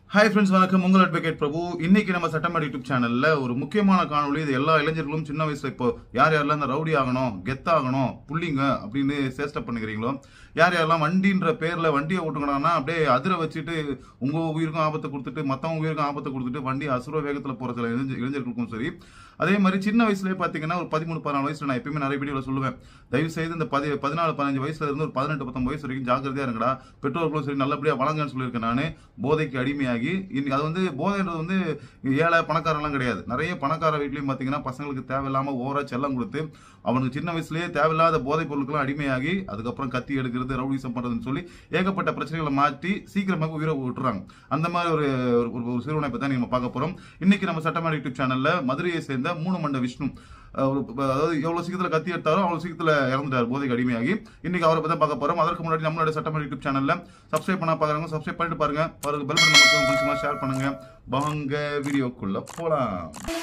Hi friends வணக்கம் உங்கள் advocate பிரபு இன்னைக்கு நம்ம சட்டமேட யூடியூப் சேனல்ல ஒரு முக்கியமான காணொளி இது எல்லா இளைஞர்களும் சின்ன வயசுல இப்போ யார் யாரெல்லாம் இந்த ரவுடி ஆகணும் கெத் ஆகணும் புள்ளிங்க அப்படின்னு சேஷ்ட பண்ணுகிறீங்களோ யார் யாரெல்லாம் வண்டின்ற பேர்ல வண்டியை ஓட்டுக்கணும்னா அப்படியே அதிர வச்சுட்டு உங்க உயிருக்கும் ஆபத்தை கொடுத்துட்டு மத்தவங்க உயிருக்கும் ஆபத்தை கொடுத்துட்டு வண்டி அசுர வேகத்துல போற சில இளைஞ- இளைஞர்களுக்கும் சரி அதே மாதிரி சின்ன வயசுலயே பாத்தீங்கன்னா ஒரு பதிமூணு பதினாலு வயசுல நான் எப்பயுமே நிறைய வீடியோல சொல்லுவேன் தயவு செய்து இந்த பதி பதினாலு பதினஞ்சு வயசுல இருந்து ஒரு பதினெட்டு பத்தொன்பது வயசு வரைக்கும் ஜாக்கிரதையா இருங்கடா பெற்றோர்களும் சரி நல்லபடியா வளங்கன்னு சொல்லியிருக்கேன் நானு போதைக்கு அடிமையாகி இன்னைக்கு அது வந்து போதைன்றது வந்து ஏழை பணக்காரெல்லாம் கிடையாது நிறைய பணக்கார வீட்லயும் பாத்தீங்கன்னா பசங்களுக்கு தேவையில்லாம ஓவரா செல்லம் கொடுத்து அவனுக்கு சின்ன வயசுலயே தேவையில்லாத போதைப் பொருட்களும் அடிமையாகி அதுக்கப்புறம் கத்தி எடுக்கிறது ரவுடிசம் பண்றதுன்னு சொல்லி ஏகப்பட்ட பிரச்சனைகளை மாற்றி சீக்கிரமாக உயிரை விட்டுறாங்க அந்த மாதிரி ஒரு ஒரு- ஒரு சிறுவனை பத்தி தான் நம்ம பார்க்க போறோம் இன்னைக்கு நம்ம சட்டமேட யூடியூப் சேனல்ல மதுரையை சேர்ந்த மூணு மண்ட விஷ்ணு அஹ் ஒரு அதாவது எவ்வளவு சீக்கிரத்துல கத்தி எடுத்தாரோ அவ்வளவு சீக்கிரத்துல இறந்துட்டார் போதைக்கு அடிமையாகி இன்னைக்கு அவரை பத்தி தான் பார்க்க போறோம் அதற்கு முன்னாடி நம்மளோட சட்டமன்ற யூடியூப் சேனல்ல சப்ஸ்கிரைப் பண்ணா பாக்குறவங்க சப்ஸ்கிரைப் பண்ணிட்டு பாருங்க பாருங்க பெல் பட்டன் நமக்கு பிடிச்சமா ஷேர் பண்ணுங்க வாங்க வீடியோக்குள்ள போலாம்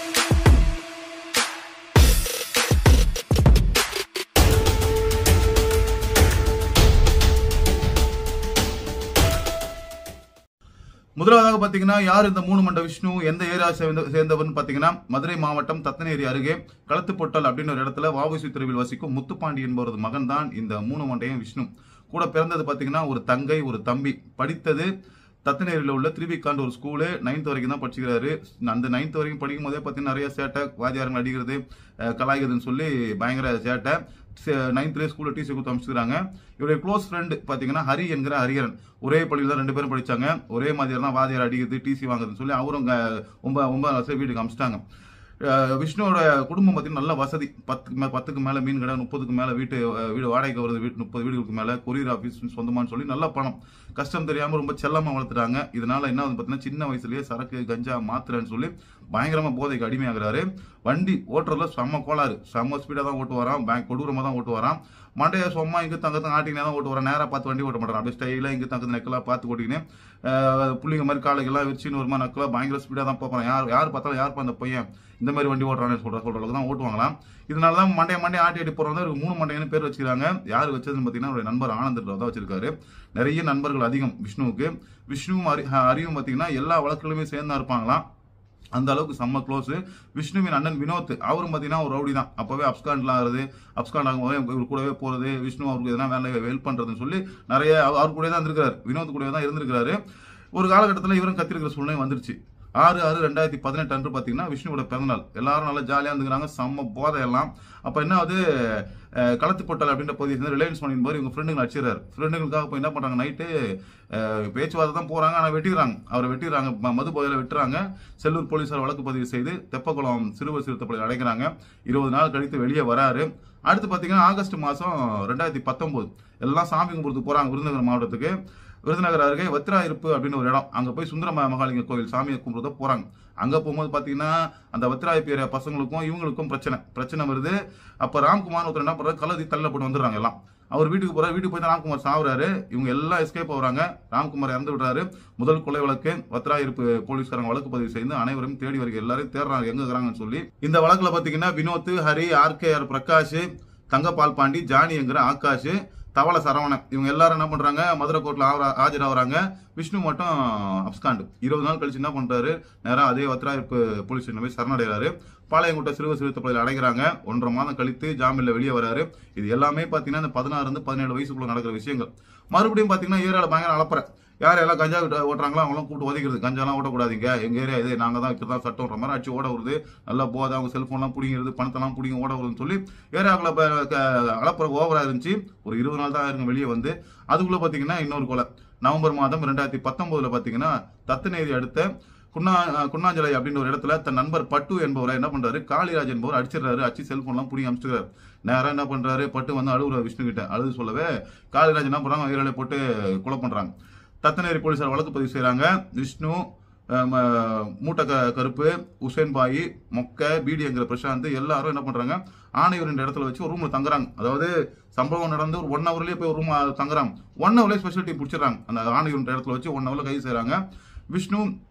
முதலாவதாக பாத்தீங்கன்னா யார் இந்த மூணு மண்ட விஷ்ணு எந்த ஏரியா சேர்ந்த சேர்ந்தவன் பாத்தீங்கன்னா மதுரை மாவட்டம் தத்தனேரி அருகே களத்துப்பொட்டல் அப்படின்னு ஒரு இடத்துல வாவுசி தெருவில் வசிக்கும் முத்துப்பாண்டி என்பவரது மகன் தான் இந்த மூணு மண்டையும் விஷ்ணு கூட பிறந்தது பாத்தீங்கன்னா ஒரு தங்கை ஒரு தம்பி படித்தது தத்தனேரியில் உள்ள திருவிக்காண்டு ஒரு ஸ்கூலு நைன்த் வரைக்கும் தான் படிச்சுக்கிறாரு அந்த நைன்த் வரைக்கும் படிக்கும் போதே பார்த்தீங்கன்னா நிறைய சேட்டை வாத்தியாரங்கள் அடிக்கிறது அஹ், கலாய்க்கிறதுன்னு சொல்லி பயங்கர சேட்டை நைன்த்லேயே ஸ்கூலில் டிசி கொடுத்து அமைச்சுக்கிறாங்க இவருடைய க்ளோஸ் ஃப்ரெண்டு பார்த்தீங்கன்னா ஹரி என்கிற ஹரிஹரன் ஒரே பள்ளியில் தான் ரெண்டு பேரும் படிச்சாங்க ஒரே மாதிரி தான் வாதியார் அடிக்கிறது டிசி வாங்குறதுன்னு சொல்லி அவரும் க- ஒன்பது ஒன்பதாம் கிளாஸ் வீட்டுக்கு அமிச்சிட்டாங்க அஹ் விஷ்ணுவோட குடும்பம் பார்த்தீங்கன்னா நல்ல வசதி பத்துக்கு மேல பத்துக்கு மேல மீன் கடை முப்பதுக்கு மேல வீட்டு அஹ் வீடு வாடகைக்கு வருது வீட்டு முப்பது வீடுகளுக்கு மேல கொரியர் ஆஃபீஸ் சொந்தமான்னு சொல்லி நல்ல பணம் கஷ்டம் தெரியாம ரொம்ப செல்லமா வளர்த்துறாங்க இதனால என்ன வந்து பார்த்தீங்கன்னா சின்ன வயசுலயே சரக்கு கஞ்சா மாத்திரைன்னு சொல்லி பயங்கரமா போதைக்கு அடிமையாகிறாரு வண்டி ஓட்டுறதுல செம்ம கோளாறு செம்ம ஸ்பீடா தான் ஓட்டு வரான் பேங்க் கொடூரமா தான் ஓட்டு வரான் மண்டைய சும்மா இங்க தங்கத்தான் ஆட்டிக்கினே தான் ஓட்டு வரான் நேரா பார்த்து வண்டி ஓட்ட மாட்டான் அப்படியே ஸ்டைலா இங்க தங்கத்து நெக்கெல்லாம் பார்த்து ஓட்டிக்கினே அஹ் புள்ளிங்க மாதிரி காலைக்கெல்லாம் வச்சுன்னு வருமா நக்கெல்லாம் பயங்கர ஸ்பீடா தான் போறான் யார் யார் பார்த்தாலும் யார் அந்த பையன் இந்த மாதிரி வண்டி ஓட்டுறான்னு சொல்ற சொல்ற அளவுக்கு தான் ஓட்டுவாங்களாம் இதனால தான் மண்டைய மண்டைய ஆட்டி ஆட்டி போறவங்க இவருக்கு மூணு மண்டைன்னு பேர் வச்சிருக்காங்க யார் வச்சதுன்னு பார்த்தீங்கன்னா அவருடைய நண்பர் ஆனந்த் தான் வச்சிருக்காரு நிறைய நண்பர்கள் அதிகம் விஷ்ணுவுக்கு விஷ்ணுவும் ஹரி- ஹரியும் பார்த்தீங்கன்னா எல்லா வழக்குகளுமே சேர்ந்தா இருப்பாங்களாம் அந்த அளவுக்கு செம்ம க்ளோஸ் விஷ்ணுவின் அண்ணன் வினோத் அவரும் பார்த்தீங்கன்னா ஒரு ரவுடி தான் அப்பவே அப்ஸ்காண்ட்லாம் ஆகுது அப்ஸ்காண்ட் ஆகும்போது இவர் கூடவே போறது விஷ்ணு அவருக்கு எதனா வேலை ஹெல்ப் பண்றதுன்னு சொல்லி நிறைய அவ- அவர் கூட தான் இருந்திருக்காரு வினோத் கூடவே தான் இருந்திருக்காரு ஒரு காலகட்டத்தில் இவரும் கத்திருக்கிற சூழ்நிலை வந்துருச்சு ஆறு ஆறு ரெண்டாயிரத்தி பதினெட்டு அன்று பார்த்தீங்கன்னா விஷ்ணுவோட பிறந்தநாள் எல்லாரும் நல்லா ஜாலியாக இருந்துக்கிறாங்க செம்ம போதை எல்லாம் அப்போ என்ன ஆகுது அஹ், களத்துப்பட்டல் அப்படின்ற பகுதியை சேர்ந்து ரிலையன்ஸ் பண்ணின் போது இவங்க ஃப்ரெண்டுங்க அடிச்சிடறாரு ஃப்ரெண்டுங்களுக்காக போய் என்ன பண்ணுறாங்க நைட்டு பேச்சுவார்த்தை தான் போகிறாங்க ஆனால் வெட்டிடுறாங்க அவரை வெட்டிடுறாங்க ம- மது போதையில் வெட்டுறாங்க செல்லூர் போலீசார் வழக்கு பதிவு செய்து தெப்பக்குளம் சிறுவர் சிறுத்தைப்பள்ளி அடைக்கிறாங்க இருபது நாள் கழித்து வெளியே வராரு அடுத்து பார்த்தீங்கன்னா ஆகஸ்ட் மாதம் ரெண்டாயிரத்தி பத்தொம்போது எல்லாம் சாமி கும்பிடுறதுக்கு போகிறாங்க விருதுநகர் மாவட்டத்துக்கு விருதுநகர் அருகே வத்திராயிருப்பு அப்படின்னு ஒரு இடம் அங்க போய் சுந்தர ம- மகாலிங்க கோவில் சாமியை கும்பிடுறத போறாங்க அங்க போகும்போது பாத்தீங்கன்னா அந்த வத்திராயிருப்பு ஏரியா பசங்களுக்கும் இவங்களுக்கும் பிரச்சனை பிரச்சனை வருது அப்ப ராம்குமார் ஒருத்தர் என்ன பண்றாரு கலதி தள்ள போட்டு வந்துடுறாங்க எல்லாம் அவர் வீட்டுக்கு போறாரு வீட்டுக்கு போய் தான் ராம்குமார் சாவுறாரு இவங்க எல்லாம் எஸ்கேப் ஆகுறாங்க ராம்குமார் இறந்து விடுறாரு முதல் கொலை வழக்கு வத்திராயிருப்பு போலீஸ்காரங்க வழக்கு பதிவு செய்து அனைவரும் தேடி வருக எல்லாரும் தேடுறாங்க எங்க இருக்கிறாங்கன்னு சொல்லி இந்த வழக்குல பாத்தீங்கன்னா வினோத் ஹரி ஆர்கேஆர் பிரகாஷ் தங்கபால் பாண்டி ஜானி என்கிற ஆகாஷ் தவள சரவணன் இவங்க எல்லாரும் என்ன பண்றாங்க மதுரை கோர்ட்ல ஆவரா- ஆஜராகுறாங்க விஷ்ணு மட்டும் அப்ஸ்காண்டு இருபது நாள் கழிச்சு என்ன பண்றாரு நேரா அதே வத்திராயிருப்பு போலீஸ் ஸ்டேஷன் போய் சரணடைகிறாரு பாளையங்கோட்டை சிறுவர் சிறுத்தை பள்ளியில் அடைக்கிறாங்க ஒன்றரை மாதம் கழித்து ஜாமீன்ல வெளியே வராரு இது எல்லாமே பாத்தீங்கன்னா இந்த பதினாறு இருந்து பதினேழு வயசுக்குள்ள நடக்கிற விஷயங்கள் மறுபடியும் பாத்தீங்கன்னா ஏரியால பயங்கர அளப்பற யார் எல்லாம் கஞ்சா விட்டு ஓட்டுறாங்களோ அவங்களாம் கூட்டு ஒதுக்கிறது கஞ்சாலாம் ஓட்டக்கூடாதீங்க எங்க ஏரியா இது நாங்க தான் வைக்கிறதா சட்டம்ன்ற மாதிரி அடிச்சு ஓட வருது நல்லா போதை அவங்க செல்போன்லாம் பிடிங்கிறது பணத்தெல்லாம் பிடிங்க ஓட வருதுன்னு சொல்லி ஏரியாக்குள்ள அளப்புற ஓவரா இருந்துச்சு ஒரு இருபது நாள் தான் இருங்க வெளியே வந்து அதுக்குள்ள பாத்தீங்கன்னா இன்னொரு கொலை நவம்பர் மாதம் ரெண்டாயிரத்தி பத்தொன்பதுல பாத்தீங்கன்னா தத்தநேரி அடுத்த குன்னா குன்னாஞ்சலை அப்படின்னு ஒரு இடத்துல தன் நண்பர் பட்டு என்பவரை என்ன பண்றாரு காளிராஜ் என்பவர் அடிச்சிடுறாரு அடிச்சு செல்போன்லாம் புடிங்கி அமிச்சிடுறாரு நேரா என்ன பண்றாரு பட்டு வந்து அழுகுற விஷ்ணு கிட்ட அழுது சொல்லவே காளிராஜ் என்ன பண்றாங்க உயிரிழை போட்டு கொலை பண்றாங்க தத்தநேரி போலீசார் வழக்கு பதிவு செய்றாங்க விஷ்ணு அஹ், ம- மூட்டை க- கருப்பு உசேன் பாய் மொக்க பிடிங்கிற பிரசாந்த் எல்லாரும் என்ன பண்றாங்க ஆணையூர் என்ற இடத்துல வச்சு ஒரு ரூம்ல தங்குறாங்க அதாவது சம்பவம் நடந்து ஒரு ஒன் ஹவர்லயே போய் ஒரு ரூம் தங்குறாங்க ஒன் ஹவர்லயே ஸ்பெஷல் டீம் பிடிச்சிடறாங்க அந்த ஆணையூர் என்ற இடத்துல வச்சு ஒன் ஹவர்ல கைது செய்றாங்க விஷ்ணு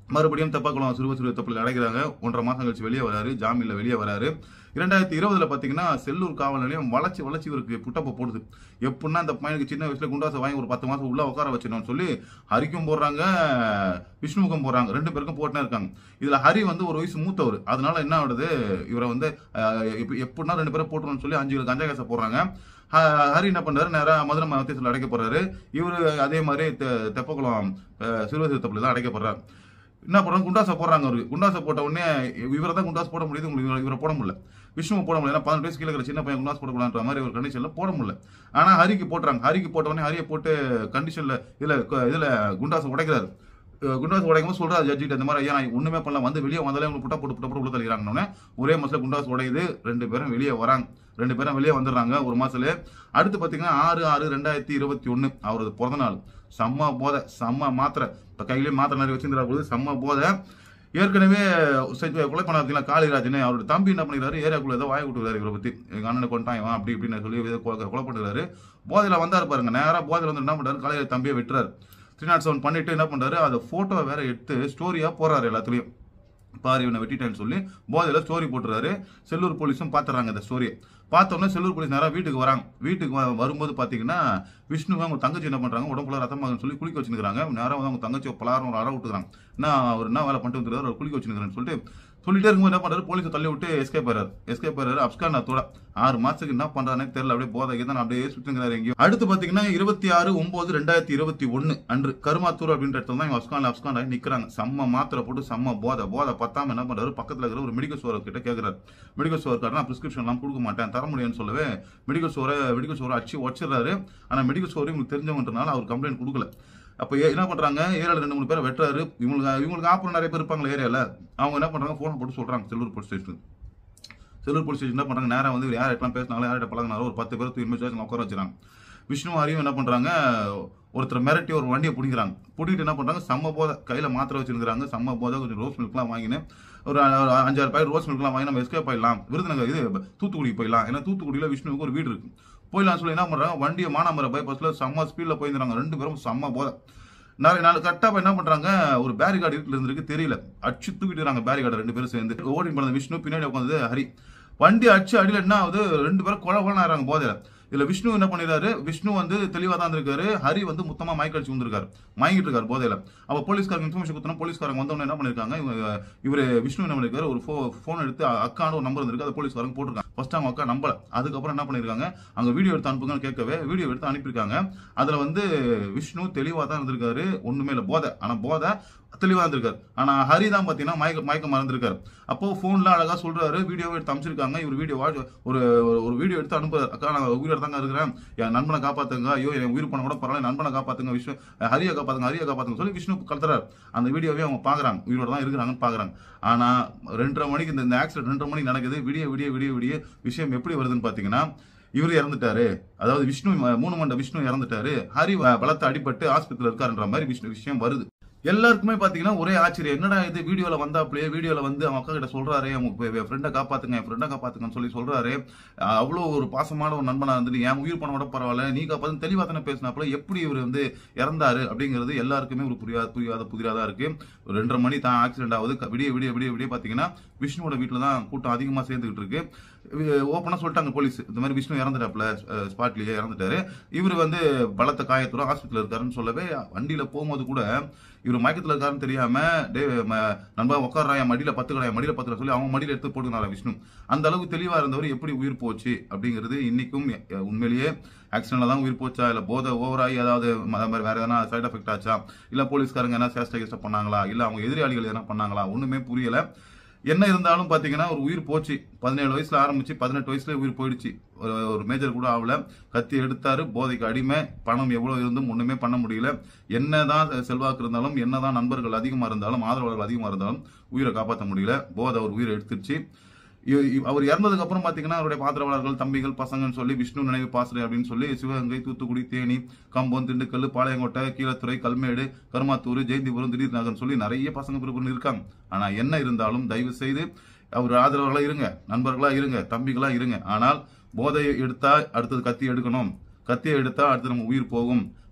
மறுபடியும் தெப்பக்குளம் சிறுவ சிறுவ தப்பில் அடைக்கிறாங்க ஒன்றரை மாசம் கழிச்சு வெளியே வராரு ஜாமீன்ல வெளியே வராரு இரண்டாயிரத்தி இருபதுல பாத்தீங்கன்னா செல்லூர் காவல் நிலையம் வளர்ச்சி வளர்ச்சி இவருக்கு புட்டப்ப போடுது எப்படின்னா இந்த பையனுக்கு சின்ன வயசுல குண்டாசை வாங்கி ஒரு பத்து மாசம் உள்ள உட்கார வச்சிடணும்னு சொல்லி ஹரிக்கும் போடுறாங்க விஷ்ணுவுக்கும் போடுறாங்க ரெண்டு பேருக்கும் போட்டுனே இருக்காங்க இதுல ஹரி வந்து ஒரு வயசு மூத்தவர் அதனால என்ன ஆகுது இவரை வந்து அஹ், எப்ப- எப்படின்னா ரெண்டு பேரும் போட்டுருன்னு சொல்லி அஞ்சு கிலோ கஞ்சா காசை போடுறாங்க ஹ- ஹரி என்ன பண்றாரு நேரா மதுரை மத்தியத்தில் அடைக்க போறாரு இவரு அதே மாதிரி தெ- தெப்பக்குளம் அஹ், சிறுவ சிறு தப்பில் தான் அடைக்கப்படுறாரு என்ன பண்றாங்க குண்டாசை போடுறாங்க அவருக்கு குண்டாசை போட்ட உடனே இவரை தான் குண்டாஸ் போட முடியுது உங்களுக்கு இவரை- இவரை போட முடியல விஷ்ணுவை போட முடியல ஏன்னா பதினெட்டு வயசு கீழே இருக்கிற சின்ன பையன் குண்டாஸ் போடக்கூடாதுன்ற மாதிரி ஒரு கண்டிஷன்ல போட முடியல ஆனா ஹரிக்கு போட்டுறாங்க ஹரிக்கு போட்ட உடனே ஹரியை போட்டு கண்டிஷன்ல இதுல இதுல குண்டாசை உடைக்கிறாரு அஹ் குண்டாஸ் உடைக்கும் போது சொல்றாரு ஜட்ஜிட்ட இந்த மாதிரி ஐயா நான் ஒண்ணுமே பண்ணல வந்து வெளியே வந்தாலே உங்களுக்கு புட்டா போட்டு புட்ட போட்டு உள்ள தள்ளிடுறாங்கன்னு ஒரே மாசத்துல குண்டாஸ் உடையுது ரெண்டு பேரும் வெளியே வராங்க ரெண்டு பேரும் வெளியே வந்துடுறாங்க ஒரு மாசத்துல அடுத்து பாத்தீங்கன்னா ஆறு ஆறு ரெண்டாயிரத்தி இருபத்தி ஒண்ணு அவரது பிறந்த நாள் செம்ம போதை செம்ம மாத்திரை இப்ப கையிலேயே மாத்திரை நிறைய வச்சிருந்தா போது செம்ம போதை ஏற்கனவே செஞ்ச கொலை பண்ண பார்த்தீங்களா காளிராஜன் அவரோட தம்பி என்ன பண்ணிக்கிறாரு ஏரியாக்குள்ள ஏதோ வாய விட்டுறாரு இவரை பத்தி எங்க அண்ணனை கொண்டான் இவன் அப்படி இப்படின்னு சொல்லி ஏதோ கொலை கொலை பண்ணுறாரு போதையில வந்தாரு பாருங்க நேரா போதையில வந்து என்ன பண்றாரு காலையில தம்பியை வெட்டுறாரு த்ரீ நாட் செவன் பண்ணிட்டு என்ன பண்றாரு அதை போட்டோ வேற எடுத்து ஸ்டோரியா போறாரு எல்லாத்துலயும் பாரு இவனை வெட்டிட்டேன்னு சொல்லி போதையில ஸ்டோரி போட்டுறாரு செல்லூர் போலீஸும் பாத்துறாங்க இந்த ஸ்டோரியை பார்த்தோன்னே செல்லூர் போலீஸ் நேரா வீட்டுக்கு வராங்க வீட்டுக்கு வ- வரும்போது பாத்தீங்கன்னா விஷ்ணு அவங்க தங்கச்சி என்ன பண்றாங்க உடம்புல ரத்தமாகுன்னு சொல்லி குளிக்க வச்சுருக்காங்க நேரா வந்து அவங்க தங்கச்சி பலாரம் ஒரு அற விட்டுக்கிறாங்க என்ன அவர் என்ன வேலை பண்ணிட்டு வந்துருக்காரு அவர் குளிக்க வச்சுருக்காருன்னு சொல்லிட்டு சொல்லிட்டே இருக்கும்போது என்ன பண்றாரு போலீஸை தள்ளி விட்டு எஸ்கேப் ஆறாரு எஸ்கேப் ஆறாரு அப்ஸ்காண்டத்தோட ஆறு மாசத்துக்கு என்ன பண்றானே தெரியல அப்படியே போதை தான் அப்படியே சுற்றுங்கிறாரு எங்கேயும் அடுத்து பாத்தீங்கன்னா இருபத்தி ஆறு ஒன்பது ரெண்டாயிரத்தி இருபத்தி ஒன்னு அன்று கருமாத்தூர் அப்படின்ற இடத்துல தான் இவங்க அப்ஸ்கான் அப்ஸ்கான் ஆகி நிக்கிறாங்க செம்ம மாத்திரை போட்டு செம்ம போதை போதை பத்தாம என்ன பண்றாரு பக்கத்துல இருக்கிற ஒரு மெடிக்கல் ஸ்டோர் கிட்ட கேக்குறாரு மெடிக்கல் ஸ்டோர் நான் பிரிஸ்கிரிப்ஷன் எல்லாம் கொடுக்க மாட்டேன் தர முடியும்னு சொல்லவே மெடிக்கல் ஸ்டோரை மெடிக்கல் ஸ்டோரை அடிச்சு உடச்சிடுறாரு ஆனா மெடிக்கல் ஸ்டோர் இவங்களுக்கு தெரிஞ்சவன்றனால அவர் கம்ப்ளைண்ட் கொடுக்கல அப்ப ஏ- என்ன பண்றாங்க ஏரியால ரெண்டு மூணு பேரை வெட்டுறாரு இவங்களுக்கு இவங்களுக்கு ஆப்பரம் நிறைய பேர் இருப்பாங்க ஏரியால அவங்க என்ன பண்றாங்க போன் போட்டு சொல்றாங்க Sellur police station Sellur police station என்ன பண்றாங்க நேரா வந்து இவர் யார் எல்லாம் பேசினாலும் யார்கிட்ட பழகினாலும் ஒரு பத்து பேர் தூக்கி ஸ்டேஷன் உட்கார வச்சுறாங்க விஷ்ணு ஹரியும் என்ன பண்றாங்க ஒருத்தர் மிரட்டி ஒரு வண்டியை பிடிக்கிறாங்க பிடிக்கிட்டு என்ன பண்றாங்க செம்ம போதை கையில மாத்திரை வச்சிருக்காங்க செம்ம போதை கொஞ்சம் ரோஸ் மில்க்லாம் வாங்கினு ஒரு ஒரு அஞ்சாறு பாக்கெட் ரோஸ் மில்க்லாம் வாங்கி நம்ம எஸ்கேப் போயிடலாம் விருதுநகர் இது தூத்துக்குடிக்கு போயிடலாம் ஏன்னா தூத்துக்குடியில விஷ்ணுவுக்கு ஒரு வீடு இருக்கு போயிடலாம் சொல்லி என்ன பண்றாங்க வண்டியை மானாமர பைபாஸ்ல செம்ம ஸ்பீட்ல போயிருந்தாங்க ரெண்டு பேரும் செம்ம போதை நாலு நாலு கரெக்டாக என்ன பண்றாங்க ஒரு பேரிகார்டு வீட்டில் இருந்திருக்கு தெரியல அடிச்சு தூக்கிட்டு பேரிகார்டு ரெண்டு பேரும் சேர்ந்து ஓடி போனது விஷ்ணு பின்னாடி உட்காந்தது ஹரி வண்டி அடிச்சு அடியில என்ன ஆகுது ரெண்டு பேரும் கொலை கொலை ஆறாங்க போதையில இதுல விஷ்ணு என்ன பண்ணிடுறாரு விஷ்ணு வந்து தெளிவா தான் இருக்காரு ஹரி வந்து மொத்தமா மயக்க அடிச்சு வந்திருக்காரு மயங்கிட்டு இருக்காரு போதையில அப்ப போலீஸ்காரங்க இன்ஃபர்மேஷன் கொடுத்தோம் போலீஸ்காரங்க வந்தவொடனே என்ன பண்ணிருக்காங்க இவங்க இவரு விஷ்ணு என்ன பண்ணிருக்காரு ஒரு ஃபோன் எடுத்து அக்கான ஒரு நம்பர் இருந்திருக்கு அதை போலீஸ்காரங்க போட்டிருக்காங்க ஃபர்ஸ்ட் அவங்க அக்கா நம்பல அதுக்கப்புறம் என்ன பண்ணிருக்காங்க அங்க வீடியோ எடுத்து அனுப்புங்கன்னு கேட்கவே வீடியோ எடுத்து அனுப்பியிருக்காங்க அதுல வந்து விஷ்ணு தெளிவா தான் இருந்திருக்காரு ஒண்ணுமே இல்ல போதை ஆனா போதை தெளிவா இருந்திருக்காரு ஆனா ஹரி தான் பாத்தீங்கன்னா மயக்க மயக்க மறந்திருக்காரு அப்போ போன்ல அழகா சொல்றாரு வீடியோ எடுத்து அமைச்சிருக்காங்க இவர் வீடியோ ஒரு ஒரு ஒரு வீடியோ எடுத்து அனுப்புறாரு அக்கா நான் உயிரோட தாங்க இருக்கிறேன் என் நண்பனை காப்பாத்துங்க ஐயோ என் உயிர் பண்ண கூட பரவாயில்ல என் நண்பனை காப்பாத்துங்க விஷ்ணு ஹரியை காப்பாத்துங்க ஹரியை காப்பாத்துங்க சொல்லி விஷ்ணு கத்துறாரு அந்த வீடியோவே அவங்க பாக்குறாங்க உயிரோட தான் இருக்கிறாங்கன்னு பாக்குறாங்க ஆனா ரெண்டரை மணிக்கு இந்த ஆக்சிடென்ட் ரெண்டரை மணிக்கு நடக்குது விடிய விடிய விடிய விடிய விஷயம் எப்படி வருதுன்னு பாத்தீங்கன்னா இவர் இறந்துட்டாரு அதாவது விஷ்ணு மூணு மண்ட விஷ்ணு இறந்துட்டாரு ஹரி பலத்தை அடிபட்டு ஆஸ்பத்திரியில் இருக்காருன்ற மாதிரி விஷ்ணு விஷயம் வருது எல்லாருக்குமே பாத்தீங்கன்னா ஒரே ஆச்சரியம் என்னடா இது வீடியோல வந்தாப்லயே வீடியோல வந்து அவன் அக்கா கிட்ட சொல்றாரு அவங்க ஃப்ரெண்டை காப்பாத்துங்க என் ஃப்ரெண்டை காப்பாத்துங்கன்னு சொல்லி சொல்றாரு அஹ் அவ்வளவு ஒரு பாசமான ஒரு நண்பனா இருந்துட்டு என் உயிர் பண்ண விட பரவாயில்ல நீ காப்பாத்து தெளிவா தானே பேசினாப்புல எப்படி இவர் வந்து இறந்தாரு அப்படிங்கிறது எல்லாருக்குமே ஒரு புரியாத புரியாத புதிராதான் இருக்கு ஒரு ரெண்டரை மணி தான் ஆக்சிடென்ட் ஆகுது க- விடிய விடிய விடிய விடிய பாத்தீங்கன்னா விஷ்ணுவோட வீட்டுல தான் கூட்டம் அதிகமா சேர்ந்துகிட்டு இருக்கு ஓப்பனா சொல்லிட்டாங்க போலீஸ் இந்த மாதிரி விஷ்ணு இறந்துட்டாப்ல ஸ்பாட்லயே இறந்துட்டாரு இவர் வந்து பலத்த காயத்தோட ஹாஸ்பிட்டல் இருக்காருன்னு சொல்லவே வண்டியில போகும்போது கூட இவர் மயக்கத்துல இருக்காருன்னு தெரியாம டே ம- நண்பா உட்காரா என் மடியில பத்து கடை மடியில பத்து சொல்லி அவங்க மடியில எடுத்து போட்டுனால விஷ்ணு அந்த அளவுக்கு தெளிவா இருந்தவர் எப்படி உயிர் போச்சு அப்படிங்கிறது இன்னைக்கும் எ- உண்மையிலேயே ஆக்சிடென்ட்ல தான் உயிர் போச்சா இல்ல போதை ஓவராகி ஏதாவது ம- அது மாதிரி வேற எதனா சைடு எஃபெக்ட் ஆச்சா இல்ல போலீஸ்காரங்க என்ன சேஷ்ட கிஷ்ட பண்ணாங்களா இல்ல அவங்க எதிராளிகள் என்ன பண்ணாங்களா ஒண்ணுமே புரியல என்ன இருந்தாலும் பாத்தீங்கன்னா ஒரு உயிர் போச்சு பதினேழு வயசுல ஆரம்பிச்சு பதினெட்டு வயசுல உயிர் போயிடுச்சு ஒரு ஒரு மேஜர் கூட ஆகல கத்தி எடுத்தாரு போதைக்கு அடிமை பணம் எவ்வளவு இருந்தும் ஒண்ணுமே பண்ண முடியல என்னதான் செல்வாக்கு இருந்தாலும் என்னதான் நண்பர்கள் அதிகமா இருந்தாலும் ஆதரவாளர்கள் அதிகமா இருந்தாலும் உயிரை காப்பாற்ற முடியல போதை அவர் உயிரை எடுத்துருச்சு இ- இ- அவர் இறந்ததுக்கு அப்புறம் பாத்தீங்கன்னா அவருடைய ஆதரவாளர்கள் தம்பிகள் பசங்கன்னு சொல்லி விஷ்ணு நினைவு பாசறை அப்படின்னு சொல்லி சிவகங்கை தூத்துக்குடி தேனி கம்பம் திண்டுக்கல் பாளையங்கோட்டை கீழத்துறை கல்மேடு கருமாத்தூர் ஜெயந்திபுரம் திடீர் நகர்னு சொல்லி நிறைய பசங்க பிரிவுன்னு இருக்காங்க ஆனா என்ன இருந்தாலும் தயவு செய்து அவர் ஆதரவாளர்களா இருங்க நண்பர்களா இருங்க தம்பிகளா இருங்க ஆனால் போதையை எடுத்தா அடுத்தது கத்தி எடுக்கணும் கத்தியை எடுத்தா அடுத்து நம்ம உயிர் போகும்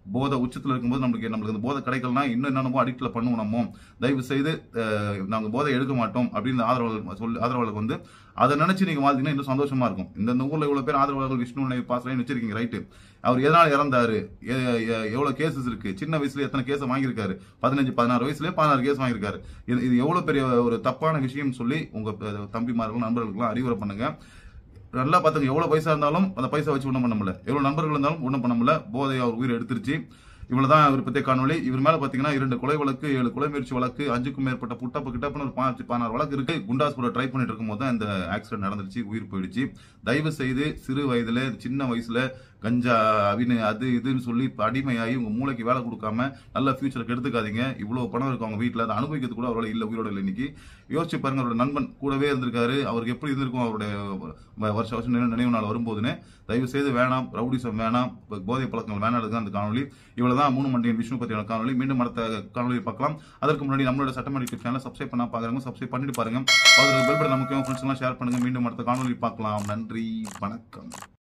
போதை உச்சத்துல இருக்கும்போது நம்மளுக்கு நம்மளுக்கு இந்த போதை கிடைக்கலனா இன்னும் என்னென்னமோ அடிக்ட்ல பண்ணுவோம் நம்ம தயவு செய்து அஹ், நாங்க போதை எடுக்க மாட்டோம் அப்படின்னு ஆதரவாளர்கள் சொல்லி ஆதரவாளர்களுக்கு வந்து அதை நினைச்சு நீங்க வாழ்ந்தீங்கன்னா இன்னும் சந்தோஷமா இருக்கும் இந்த இந்த ஊர்ல இவ்வளவு பேர் ஆதரவாளர்கள் விஷ்ணு பாசலைன்னு வச்சிருக்கீங்க ரைட்டு அவர் எதனால இறந்தாரு எ- எ- எவ்வளவு கேசஸ் இருக்கு சின்ன வயசுல எத்தனை கேஸ் வாங்கியிருக்காரு பதினஞ்சு பதினாறு வயசுலயே பதினாறு கேஸ் வாங்கியிருக்காரு இது இது எவ்வளவு பெரிய ஒரு தப்பான விஷயம் சொல்லி உங்க அஹ், தம்பிமார்கள் நண்பர்களுக்கெல்லாம் அறிவுரை பண்ணுங்க நல்லா பார்த்துங்க எவ்வளவு பைசா இருந்தாலும் அந்த பைசா வச்சு ஒன்றும் பண்ண முடியல எவ்வளவு நண்பர்கள் இருந்தாலும் ஒன்றும் பண்ண முடியல போதை அவர் உயிர் எடுத்துருச்சு இவ்வளவுதான் இவர் பத்திய காணொலி இவர் மேல பாத்தீங்கன்னா இரண்டு கொலை வழக்கு ஏழு கொலை முயற்சி வழக்கு அஞ்சுக்கும் மேற்பட்ட புட்டப்பு கிட்டப்புன்னு ஒரு பாஞ்சு பதினாறு வழக்கு இருக்கு குண்டாஸ் கூட ட்ரை பண்ணிட்டு இருக்கும்போது தான் இந்த ஆக்சிடென்ட் நடந்துருச்சு உயிர் போயிடுச்சு தயவு செய்து சிறு வயதுல சின்ன வயசுல கஞ்சா அவினு அது இதுன்னு சொல்லி இப்ப அடிமையாகி உங்க மூளைக்கு வேலை கொடுக்காம நல்ல ஃபியூச்சருக்கு எடுத்துக்காதீங்க இவ்வளவு பணம் இருக்கு அவங்க வீட்டுல அதை அனுபவிக்கிறது கூட அவரோட இல்ல உயிரோட இல்லை இன்னைக்கு யோசிச்சு பாருங்க அவரோட நண்பன் கூடவே இருந்திருக்காரு அவருக்கு எப்படி இருந்திருக்கும் அவருடைய வ- வருஷ வருஷம் நினைவு நினைவு நாள் வரும்போதுன்னு தயவு செய்து வேணாம் ரவுடிசம் வேணாம் இப்ப போதை பழக்கங்கள் வேணாம் எடுக்க அந்த காணொலி இவ்வளவுதான் மூணு மண்டியன் விஷ்ணு பத்தியான காணொலி மீண்டும் அடுத்த காணொலி பார்க்கலாம் அதற்கு முன்னாடி நம்மளோட சட்டமன்ற யூடியூப் சேனல் சப்ஸ்கிரைப் பண்ணா பாக்குறவங்க சப்ஸ்கிரைப் பண்ணிட்டு பாருங்க அதில் பெல் பட்டன் நமக்கு ஃப்ரெண்ட்ஸ் எல்லாம் ஷேர் பண்ணுங்க மீண்டும் அடுத்த காணொலி பார்க்கலாம் நன்றி வணக்கம்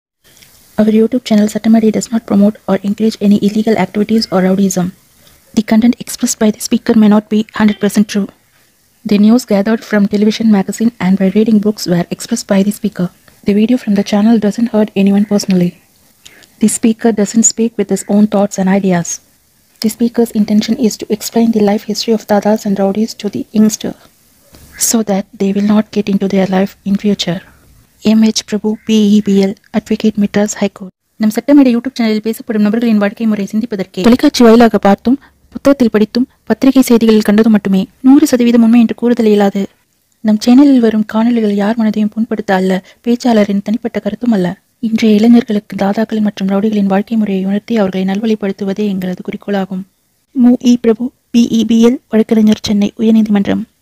Our YouTube channel Satamari does not promote or encourage any illegal activities or rowdyism. The content expressed by the speaker may not be 100% true. The news gathered from television, magazine, and by reading books were expressed by the speaker. The video from the channel doesn't hurt anyone personally. The speaker doesn't speak with his own thoughts and ideas. The speaker's intention is to explain the life history of dadas and rowdies to the youngster so that they will not get into their life in future. MH Prabhu BEBL advocate Madras high court நம் Sattamedai YouTube சேனலில் பேசப்படும் நபர்களின் வாழ்க்கை முறை சிந்திப்பதற்கே தொலைக்காட்சி வாயிலாக பார்த்தும் புத்தகத்தில் படித்தும் பத்திரிகை செய்திகளில் கண்டதும் மட்டுமே நூறு சதவீதம் உண்மை என்று கூறுதல் இயலாது நம் சேனலில் வரும் காணொளிகள் யார் மனதையும் புண்படுத்த அல்ல பேச்சாளரின் தனிப்பட்ட கருத்தும் அல்ல இன்றைய இளைஞர்களுக்கு தாதாக்கள் மற்றும் ரவுடிகளின் வாழ்க்கை முறையை உணர்த்தி அவர்களை நல்வழிப்படுத்துவதே எங்களது குறிக்கோளாகும் மு இ பிரபு பிஇபிஎல் வழக்கறிஞர் சென்னை உயர்நீதிமன்றம்